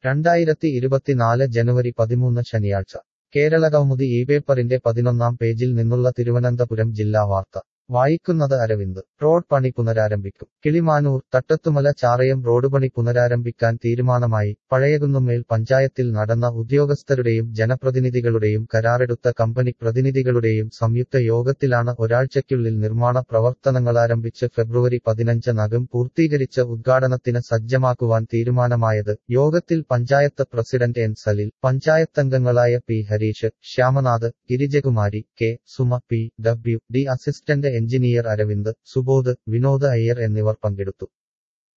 രണ്ടായിരത്തി ഇരുപത്തിനാല് ജനുവരി പതിമൂന്ന് ശനിയാഴ്ച കേരളകൗമുദി ഈ പേപ്പറിന്റെ പതിനൊന്നാം പേജിൽ നിന്നുള്ള തിരുവനന്തപുരം ജില്ലാ വാർത്ത വായിക്കുന്നത് അരവിന്ദ് റോഡ് പണി പുനരാരംഭിക്കും കിളിമാനൂർ തട്ടത്തുമല ചാറയം റോഡ് പണി പുനരാരംഭിക്കാൻ തീരുമാനമായി പഴയകുന്നുമേൽ പഞ്ചായത്തിൽ നടന്ന ഉദ്യോഗസ്ഥരുടെയും ജനപ്രതിനിധികളുടെയും കരാറെടുത്ത കമ്പനി പ്രതിനിധികളുടെയും സംയുക്ത യോഗത്തിലാണ് ഒരാഴ്ചയ്ക്കുള്ളിൽ നിർമ്മാണ പ്രവർത്തനങ്ങളാരംഭിച്ച് ഫെബ്രുവരി പതിനഞ്ചിനകം പൂർത്തീകരിച്ച് ഉദ്ഘാടനത്തിന് സജ്ജമാക്കുവാൻ തീരുമാനമായത് യോഗത്തിൽ പഞ്ചായത്ത് പ്രസിഡന്റ് എൻ സലിൽ പഞ്ചായത്തംഗങ്ങളായ P Harish Shyamnath Girijakumari K Suma P W D assistant engineer Aravind Subodh Vinod Iyer എന്നിവർ പങ്കെടുത്തു